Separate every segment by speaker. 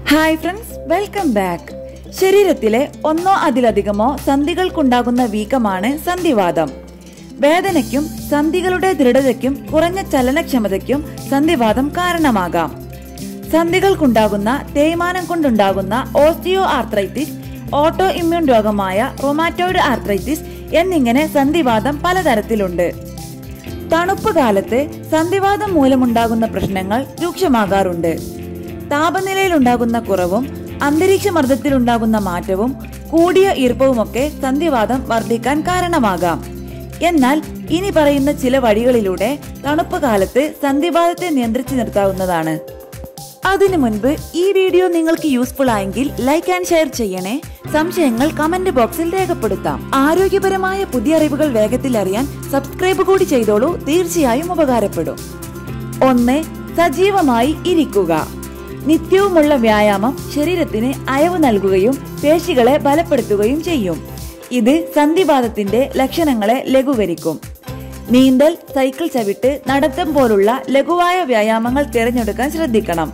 Speaker 1: hi friends welcome back ശരീരത്തിലെ ഒന്നോ അതിലധികമോ സന്ധികൾക്കുണ്ടാകുന്ന വീക്കമാണ് സന്ധിവാദം വേദനയ്ക്കും സന്ധികളുടെ ദൃഢതയ്ക്കും കുറഞ്ഞ ചലനക്ഷമതയ്ക്കും സന്ധിവാദം കാരണമാകാം സന്ധികൾക്കുണ്ടാകുന്ന തേയ്മാനം കൊണ്ടുണ്ടാകുന്ന ഓസ്റ്റിയോ ആർത്രൈറ്റിസ് ഓട്ടോ ഇമ്മ്യൂൺ രോഗമായ റൊമാറ്റോയിഡ് ആർത്രൈറ്റിസ് എന്നിങ്ങനെ സന്ധിവാദം പലതരത്തിലുണ്ട് തണുപ്പ് കാലത്ത് സന്ധിവാദം മൂലമുണ്ടാകുന്ന പ്രശ്നങ്ങൾ രൂക്ഷമാകാറുണ്ട് താപനിലയിലുണ്ടാകുന്ന കുറവും അന്തരീക്ഷ മർദ്ദത്തിലുണ്ടാകുന്ന മാറ്റവും കൂടിയ ഈർപ്പവുമൊക്കെ സന്ധിവാദം വർദ്ധിക്കാൻ കാരണമാകാം എന്നാൽ ഇനി പറയുന്ന ചില വഴികളിലൂടെ തണുപ്പ് കാലത്ത് സന്ധിവാദത്തെ നിയന്ത്രിച്ചു നിർത്താവുന്നതാണ് അതിനു മുൻപ് ഈ വീഡിയോ നിങ്ങൾക്ക് യൂസ്ഫുൾ ആയെങ്കിൽ ലൈക്ക് ആൻഡ് ഷെയർ ചെയ്യണേ സംശയങ്ങൾ കമന്റ് ബോക്സിൽ രേഖപ്പെടുത്താം ആരോഗ്യപരമായ പുതിയ അറിവുകൾ വേഗത്തിൽ അറിയാൻ സബ്സ്ക്രൈബ് കൂടി ചെയ്തോളൂ തീർച്ചയായും ഉപകാരപ്പെടും ഒന്ന് സജീവമായി ഇരിക്കുക നിത്യവുമുള്ള വ്യായാമം ശരീരത്തിന് അയവ് നൽകുകയും പേശികളെ ബലപ്പെടുത്തുകയും ചെയ്യും ഇത് സന്ധിവാദത്തിന്റെ ലക്ഷണങ്ങളെ ലഘൂകരിക്കും നീന്തൽ സൈക്കിൾ ചവിട്ട് നടത്തം പോലുള്ള ലഘുവായ വ്യായാമങ്ങൾ തിരഞ്ഞെടുക്കാൻ ശ്രദ്ധിക്കണം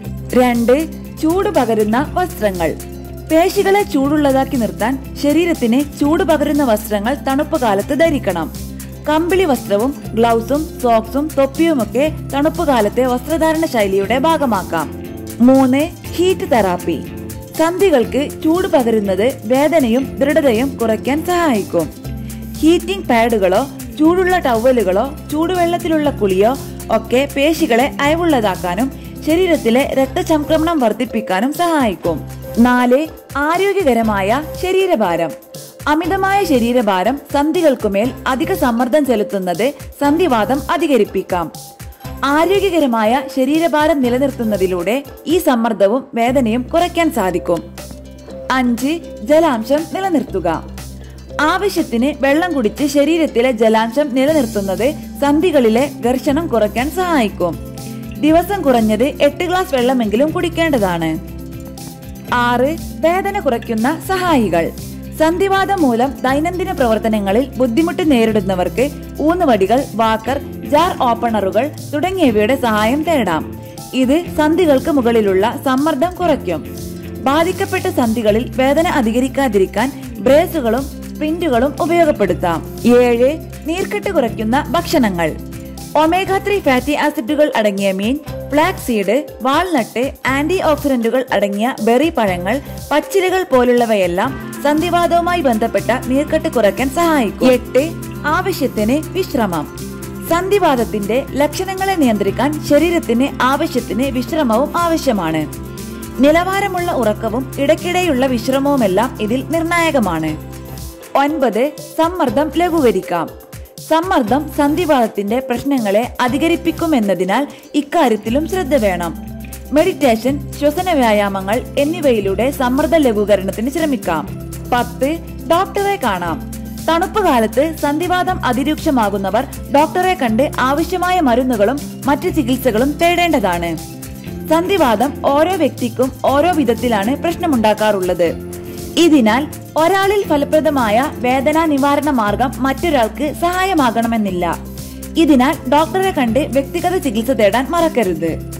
Speaker 1: രണ്ട് ചൂട് പകരുന്ന വസ്ത്രങ്ങൾ പേശികളെ ചൂടുള്ളതാക്കി നിർത്താൻ ശരീരത്തിന് ചൂട് പകരുന്ന വസ്ത്രങ്ങൾ തണുപ്പ് കാലത്ത് ധരിക്കണം കമ്പിളി വസ്ത്രവും ഗ്ലൗസും സോക്സും തൊപ്പിയുമൊക്കെ തണുപ്പ് കാലത്തെ വസ്ത്രധാരണ ശൈലിയുടെ ഭാഗമാക്കാം മൂന്ന് ഹീറ്റ് തെറാപ്പി സന്ധികൾക്ക് ചൂട് പകരുന്നത് വേദനയും ദൃഢതയും കുറയ്ക്കാൻ സഹായിക്കും ഹീറ്റിംഗ് പാഡുകളോ ചൂടുള്ള ടവലുകളോ ചൂടുവെള്ളത്തിലുള്ള കുളിയോ ഒക്കെ പേശികളെ അയവുള്ളതാക്കാനും ശരീരത്തിലെ രക്തചംക്രമണം വർദ്ധിപ്പിക്കാനും സഹായിക്കും നാല് ആരോഗ്യകരമായ ശരീരഭാരം അമിതമായ ശരീരഭാരം സന്ധികൾക്കുമേൽ അധിക സമ്മർദ്ദം ചെലുത്തുന്നത് സന്ധിവാദം അധികരിപ്പിക്കാം ആരോഗ്യകരമായ ശരീരഭാരം നിലനിർത്തുന്നതിലൂടെ ഈ സമ്മർദ്ദവും വേദനയും കുറയ്ക്കാൻ സാധിക്കും അഞ്ച് ജലാംശം നിലനിർത്തുക ആവശ്യത്തിന് വെള്ളം കുടിച്ച് ശരീരത്തിലെ ജലാംശം നിലനിർത്തുന്നത് സന്ധികളിലെ ഘർഷണം കുറയ്ക്കാൻ സഹായിക്കും ദിവസം കുറഞ്ഞത് എട്ട് ഗ്ലാസ് വെള്ളമെങ്കിലും കുടിക്കേണ്ടതാണ് ആറ് വേദന കുറയ്ക്കുന്ന സഹായികൾ സന്ധിവാദം മൂലം ദൈനംദിന പ്രവർത്തനങ്ങളിൽ ബുദ്ധിമുട്ട് നേരിടുന്നവർക്ക് ഊന്നുവടികൾ വാക്കർ ജാർ ഓപ്പണറുകൾ തുടങ്ങിയവയുടെ സഹായം തേടാം ഇത് സന്ധികൾക്ക് മുകളിലുള്ള സമ്മർദ്ദം കുറയ്ക്കും ബാധിക്കപ്പെട്ട സന്ധികളിൽ വേദന അധികരിക്കാതിരിക്കാൻ ബ്രേസുകളും സ്പ്രിന്റുകളും ഉപയോഗപ്പെടുത്താം ഏഴ് നീർക്കെട്ട് കുറയ്ക്കുന്ന ഭക്ഷണങ്ങൾ ഒമേഗ ത്രീ ഫാറ്റി ആസിഡുകൾ അടങ്ങിയ മീൻ ഫ്ലാക്സ് സീഡ് വാൾനട്ട് ആന്റി ഓക്സിഡന്റുകൾ അടങ്ങിയ ബെറി പഴങ്ങൾ പച്ചിലകൾ പോലുള്ളവയെല്ലാം സന്ധിവാദവുമായി ബന്ധപ്പെട്ട നീർക്കെട്ട് കുറയ്ക്കാൻ സഹായിക്കും എട്ട് ആവശ്യത്തിന് വിശ്രമം സന്ധിവാദത്തിന്റെ ലക്ഷണങ്ങളെ നിയന്ത്രിക്കാൻ ശരീരത്തിന് ആവശ്യത്തിന് വിശ്രമവും ആവശ്യമാണ് നിലവാരമുള്ള ഉറക്കവും ഇടയ്ക്കിടെയുള്ള വിശ്രമവുമെല്ലാം ഇതിൽ നിർണായകമാണ് ഒൻപത് സമ്മർദ്ദം ലഘൂകരിക്കാം സമ്മർദ്ദം സന്ധിവാദത്തിന്റെ പ്രശ്നങ്ങളെ അധികരിപ്പിക്കുമെന്നതിനാൽ ഇക്കാര്യത്തിലും ശ്രദ്ധ വേണം മെഡിറ്റേഷൻ ശ്വസന വ്യായാമങ്ങൾ എന്നിവയിലൂടെ സമ്മർദ്ദ ലഘൂകരണത്തിന് ശ്രമിക്കാം പത്ത് ഡോക്ടറെ കാണാം തണുപ്പ് കാലത്ത് സന്ധിവാദം അതിരൂക്ഷമാകുന്നവർ ഡോക്ടറെ കണ്ട് ആവശ്യമായ മരുന്നുകളും മറ്റു ചികിത്സകളും തേടേണ്ടതാണ് സന്ധിവാദം ഓരോ വ്യക്തിക്കും ഓരോ വിധത്തിലാണ് പ്രശ്നമുണ്ടാക്കാറുള്ളത് ഇതിനാൽ ഒരാളിൽ ഫലപ്രദമായ വേദനാ നിവാരണ മാർഗം മറ്റൊരാൾക്ക് സഹായമാകണമെന്നില്ല ഇതിനാൽ ഡോക്ടറെ കണ്ട് വ്യക്തിഗത ചികിത്സ തേടാൻ മറക്കരുത്